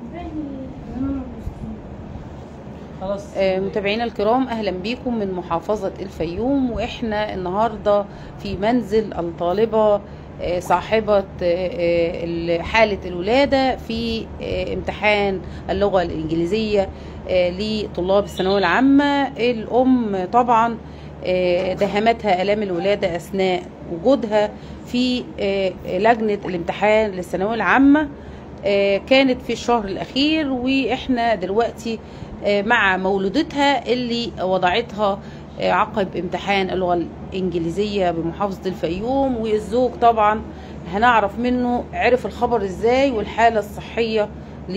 خلاص آه، متابعينا الكرام اهلا بيكم من محافظة الفيوم واحنا النهاردة في منزل الطالبة آه، صاحبة آه، آه، حالة الولادة في آه، امتحان اللغة الإنجليزية آه، لطلاب الثانوية العامة الأم طبعا آه، دهمتها آلام الولادة أثناء وجودها في آه، لجنة الامتحان للثانوية العامة آه، كانت في الشهر الأخير وإحنا دلوقتي آه، مع مولودتها اللي وضعتها آه، عقب امتحان اللغة الإنجليزية بمحافظة الفيوم والزوج طبعا هنعرف منه عرف الخبر ازاي والحالة الصحية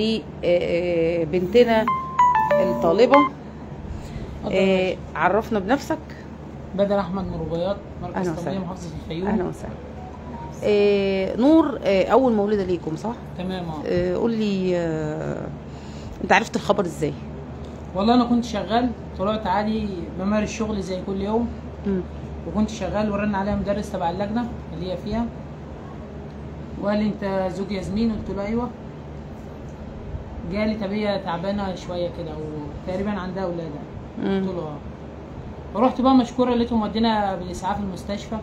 لبنتنا الطالبة اتفضل آه، يا عرفنا بنفسك باشا. بدر احمد مربيات مركز أهلا تمويل وسهلا. محافظه الفيوم أهلا وسهلا آه، نور آه، أول مولودة ليكم صح؟ تمام اه آه، قول لي آه، أنت عرفت الخبر ازاي؟ والله انا كنت شغال طلعت عادي بمارس شغلي زي كل يوم مم. وكنت شغال ورن عليا مدرس تبع اللجنه اللي هي فيها وقال لي انت زوج ياسمين قلت له ايوه جالي طب هي تعبانه شويه كده وتقريبا عندها ولاده قلت مم. له اه ورحت بقى مشكوره لقيتهم مودينا بالاسعاف المستشفى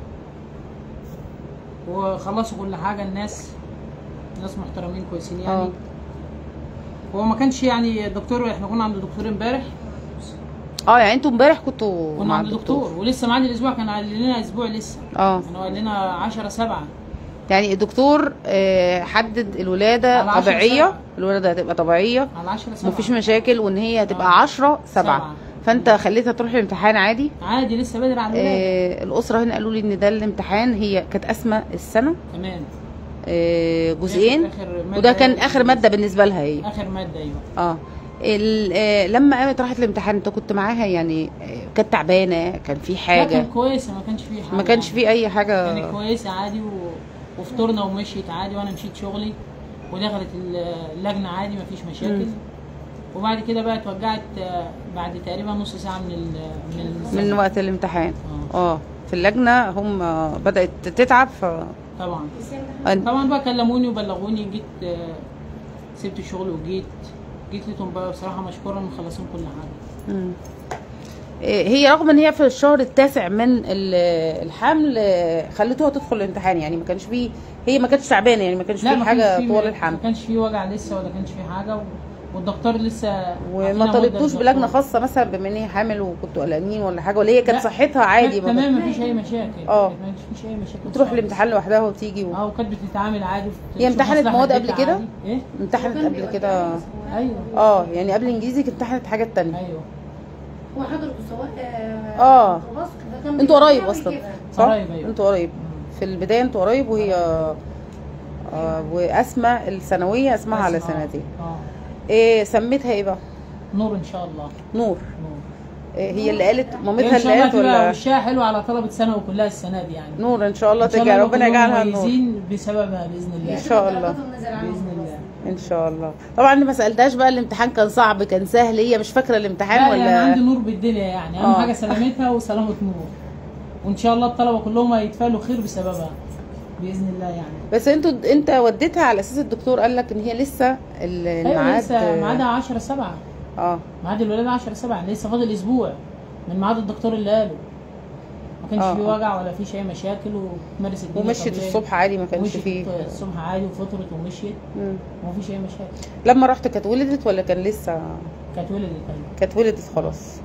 وخلصوا كل حاجه الناس ناس محترمين كويسين يعني اه هو ما كانش يعني الدكتور احنا كنا عند دكتور امبارح اه يعني انتوا امبارح كنتوا كنا مع عند الدكتور ولسه معاد الاسبوع كان قال لنا اسبوع لسه اه يعني هو قال لنا 10 7 يعني الدكتور آه، حدد الولادة على عشرة طبيعية سبعة. الولادة هتبقى طبيعية على 10 7 مفيش مشاكل وان هي هتبقى آه. عشرة سبعة سبعة. فانت خليتها تروح الامتحان عادي عادي لسه بدري على الولاد آه الأسرة هنا قالوا لي ان ده الامتحان هي كانت أسمى السنة تمام آه جزئين آخر مادة وده كان هي آخر مادة بالنسبة لها هي اخر ماده ايوه اه ال- آه، لما قامت راحت الامتحان انت كنت معاها يعني آه، كانت تعبانة كان في لا، حاجة كان كويسه ما كانش فيه حاجه ما كانش يعني. في أي حاجة كانت كويسه عادي و... وفطرنا ومشيت عادي وانا مشيت شغلي ودخلت اللجنه عادي ما فيش مشاكل مم. وبعد كده بقى اتوجعت آه، بعد تقريبا نص ساعه من ال... من من الزمن. وقت الامتحان اه اه في اللجنة هم بدأت تتعب ف طبعا أن- طبعا بقى كلموني وبلغوني جيت آه، سبت الشغل وجيت جيت لقيتهم بقى بصراحه مشكورا مخلصين كل حاجه مم. إيه، هي رغم ان هي في الشهر التاسع من ال- الحمل آه، خلتوها تدخل الامتحان يعني ما كانش فيه هي ما كانتش تعبانه يعني ما كانش لا فيه ما حاجه كانش فيه- طوال الحمل ما كانش فيه وجع لسه ولا كانش فيه حاجه و... والدكتور لسه وما عطينا مدة طلبتوش للدكتور. بلجنه خاصه مثلا بما ان هي حامل وكنتوا قلقانين ولا حاجه ولا هي كانت لا، صحتها عادي كانت ما تمام مفيش اي مشاكل اه. ما فيش اي مشاكل بتروح خالص. الامتحان لوحدها وتيجي و... اه وكانت بتتعامل عادي هي امتحنت مواد قبل كده؟ عادي. ايه امتحنت قبل كده ايوه اه يعني قبل الانجليزي كانت امتحنت حاجات تانية ايوه هو حضرته سواء آه. ميكروباص ده كان انتوا قريب بيعمل اصلا كده. صح قريب، أيوة. انتوا قريب في البدايه انتوا قريب وهي آه واسمى الثانويه اسمها على اسمع. سنتين اه ايه سميتها ايه بقى نور ان شاء الله نور نور إيه هي اللي قالت هي مامتها ان اللي شاء الله قالت تبقى ولا وشها حلو على طلبه ثانوي كلها السنه دي يعني نور ان شاء الله إن شاء ترجع الله ربنا كلهم يجعلها نور مميزين بسببها باذن الله إن شاء الله. درجاتهم نزل عنهم باذن خلاص. الله ان شاء الله طبعا أنا ما سالتهاش بقى الامتحان كان صعب كان سهل هي مش فاكره الامتحان لا يعني عندي ولا نور بالدنيا يعني اهم آه. حاجه سلامتها وسلامه نور وان شاء الله الطلبه كلهم هيتفائلوا خير بسببها باذن الله يعني بس انتوا انت وديتها على اساس الدكتور قال لك ان هي لسه ال- ايوه الميعاد لسه ميعادها 10 7 اه ميعاد الولاده 10 7 لسه فاضل اسبوع من ميعاد الدكتور اللي قاله ما كانش آه. فيه وجع ولا فيه اي مشاكل ومارس الدنيا ومشيت طبيعي. الصبح عادي ما كانش ومشيت فيه الصبح عادي وفطرت ومشيت مم. ومفيش اي مشاكل لما رحت كانت ولدت ولا كان لسه كانت ولدت ايوه كانت ولدت خلاص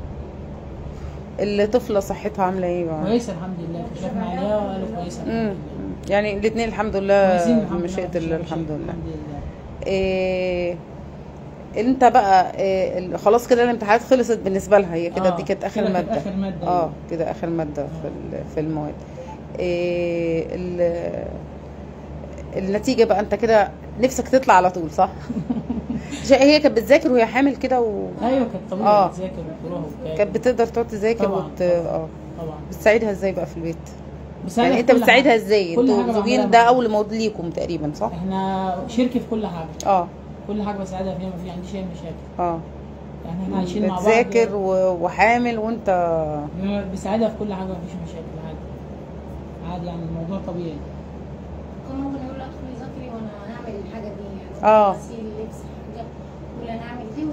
الطفله صحتها عامله ايه بقى كويسه الحمد لله كشفنا عليها وقالوا كويسه الحمد مم. لله يعني الاثنين الحمد لله كويسين الحمد مشيئة لله الله مفيش الحمد مشاكل. لله الحمد لله إيه انت بقى إيه ال- خلاص كده الامتحانات خلصت بالنسبه لها هي كده آه، دي كانت اخر كده كانت ماده آخر مادة، اه أيوة. كده اخر ماده في ال- في المواد إيه ال- النتيجه بقى انت كده نفسك تطلع على طول صح شا- هي كانت بتذاكر وهي حامل كده و... ايوه كانت طبيعي آه. تذاكر وتروح وبتاع كانت بتقدر تقعد تذاكر طبعاً، وت... طبعاً. اه طبعا بتساعدها ازاي بقى في البيت بساعدها يعني في انت كل بتساعدها حاجة. ازاي كل انتوا حاجة زوجين بعملها ده معاها. اول مولود ليكم تقريبا صح احنا شركه في كل حاجه اه كل حاجه بساعدها فيها ما في عنديش اي مشاكل اه يعني احنا عايشين مع بعض بتذاكر و- وحامل وانت بساعدها في كل حاجه ما فيش مشاكل عادي عادي يعني الموضوع طبيعي كان ممكن يقول لها ادخلي ذاكري وانا هعمل الحاجه دي يعني آه. غسيل لبس حاجات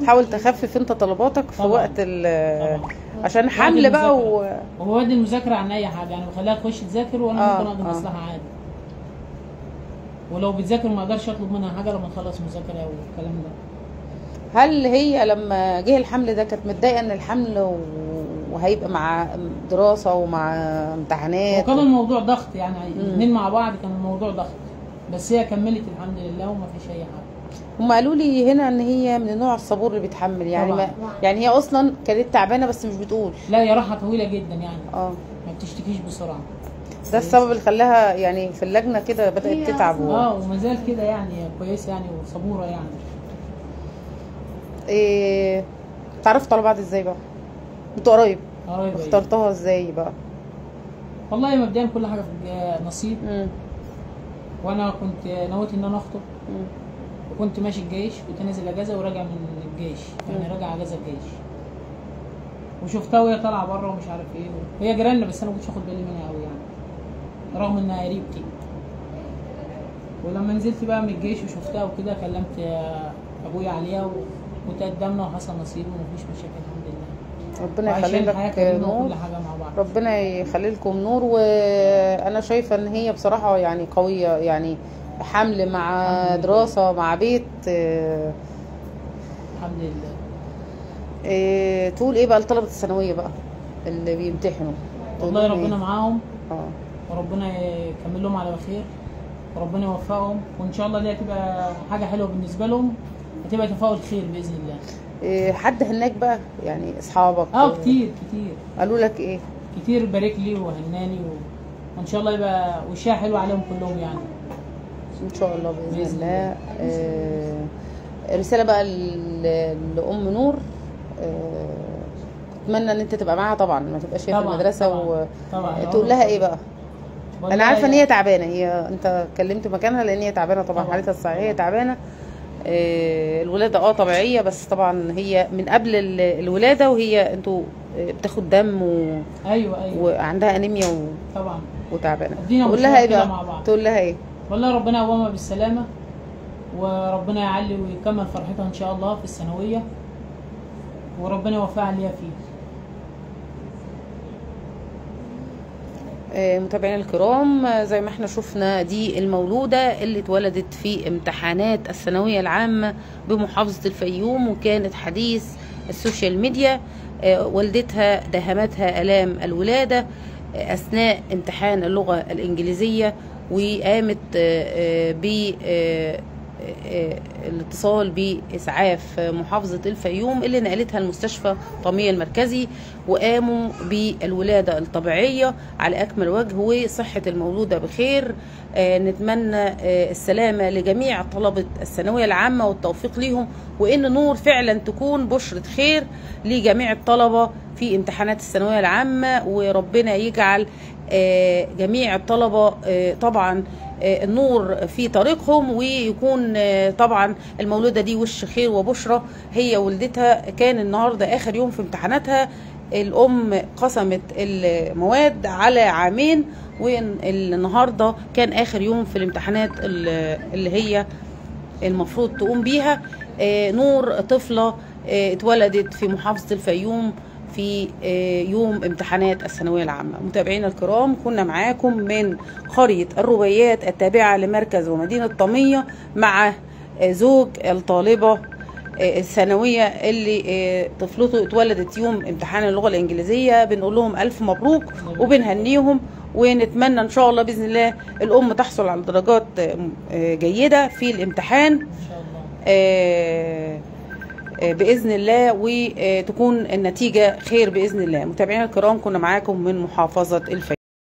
تحاول تخفف انت طلباتك في طبعاً. وقت ال طبعا عشان حمل بقى و... وبودي المذاكره عن اي حاجه يعني بخليها تخش تذاكر وانا آه، ممكن اقضي آه. مصلحه عادي ولو بتذاكر ما اقدرش اطلب منها حاجه لما تخلص مذاكره او الكلام ده هل هي لما جه الحمل ده كانت متضايقه ان الحمل و... وهيبقى مع دراسه ومع امتحانات وكان الموضوع ضغط يعني مم. الاثنين مع بعض كان الموضوع ضغط بس هي كملت الحمد لله وما فيش اي حاجه هم قالوا لي هنا ان هي من النوع الصبور اللي بيتحمل يعني ما... طبعاً. يعني هي اصلا كانت تعبانه بس مش بتقول لا هي راحه طويله جدا يعني اه ما بتشتكيش بسرعه ده السبب اللي خلاها يعني في اللجنه كده بدات هي تتعب و... اه وما زالت كده يعني كويسه يعني وصبوره يعني إيه... تعرفتوا على بعض ازاي بقى انتوا قرايب قريبه يعني. اخترتها ازاي بقى والله مبدئيا كل حاجه في الج- نصيب مم. وانا كنت نويت ان انا اخطب مم. وكنت ماشي الجيش كنت نازل اجازه وراجع من الجيش يعني مم. راجع اجازه الجيش وشفتها وهي طالعه بره ومش عارف ايه وهي جيراننا بس انا ما كنتش واخد بالي منها قوي يعني رغم انها قريبتي ولما نزلت بقى من الجيش وشفتها وكده كلمت آه، ابويا عليها و- وتقدمنا وحصل نصيب ومفيش مشاكل الحمد لله ربنا يخلي وعايشين حياه لك كريمه نور وكل حاجه مع بعض ربنا يخلي لكم نور وانا شايفه ان هي بصراحه يعني قويه يعني حمل مع الحمد لله. دراسه مع بيت آه، الحمد لله آه، تقول ايه بقى لطلبه الثانويه بقى اللي بيمتحنوا تقول والله لهم ربنا إيه؟ معاهم اه وربنا يكمل لهم على خير وربنا يوفقهم وان شاء الله دي هتبقى حاجه حلوه بالنسبه لهم هتبقى تفاؤل خير باذن الله آه، حد هناك بقى يعني اصحابك اه كتير كتير قالوا لك ايه كتير بارك لي وهناني و... وان شاء الله يبقى وشها حلو عليهم كلهم يعني ان شاء الله باذن بإذن الله آه، رساله بقى ل- لام نور آه، اتمنى ان انت تبقى معاها طبعا ما تبقاش هي في طبعاً، المدرسه طبعاً، و... طبعا تقول لها ايه بقى والله انا عارفه ان هي تعبانه هي انت كلمت مكانها لان هي تعبانه طبعا طبعاً. حالتها الصحيه تعبانه آه، الولاده اه طبيعيه بس طبعا هي من قبل ال- الولاده وهي انتوا آه، بتاخد دم و... ايوه ايوه وعندها انيميا و... طبعا وتعبانه ادينا تقول لها ايه مشوار كده بقى مع بعض. تقول لها ايه والله ربنا يقومها بالسلامه وربنا يعلي ويكمل فرحتها ان شاء الله في الثانويه وربنا يوفقها ليها فيه آه، متابعينا الكرام آه، زي ما احنا شفنا دي المولودة اللي اتولدت في امتحانات الثانوية العامة بمحافظة الفيوم وكانت حديث السوشيال ميديا آه، والدتها دهمتها آلام الولادة آه، أثناء امتحان اللغة الإنجليزية وقامت آه، آه، ب آه، آه، الاتصال بإسعاف محافظة الفيوم اللي نقلتها المستشفى طمية المركزي وقاموا بالولادة الطبيعية على أكمل وجه وصحة المولودة بخير آه، نتمنى آه، السلامة لجميع طلبة الثانوية العامة والتوفيق ليهم وإن نور فعلا تكون بشرة خير لجميع الطلبة في امتحانات الثانوية العامة وربنا يجعل آه، جميع الطلبة آه، طبعا آه، النور في طريقهم ويكون آه، طبعا المولودة دي وش خير وبشرة هي ولدتها كان النهاردة آخر يوم في امتحاناتها الأم قسمت المواد على عامين والنهاردة كان آخر يوم في الامتحانات اللي اللي هي المفروض تقوم بيها آه، نور طفلة آه، اتولدت في محافظة الفيوم في آه، يوم امتحانات الثانوية العامة متابعينا الكرام كنا معاكم من قرية الربيات التابعة لمركز ومدينة طمية مع آه، زوج الطالبة آه، الثانوية اللي آه، طفلته اتولدت يوم امتحان اللغة الإنجليزية بنقول لهم ألف مبروك وبنهنيهم ونتمنى إن شاء الله بإذن الله الأم تحصل على درجات آه، آه، جيدة في الامتحان ان شاء الله آه، آه، باذن الله وتكون النتيجه خير باذن الله متابعينا الكرام كنا معاكم من محافظه الفيوم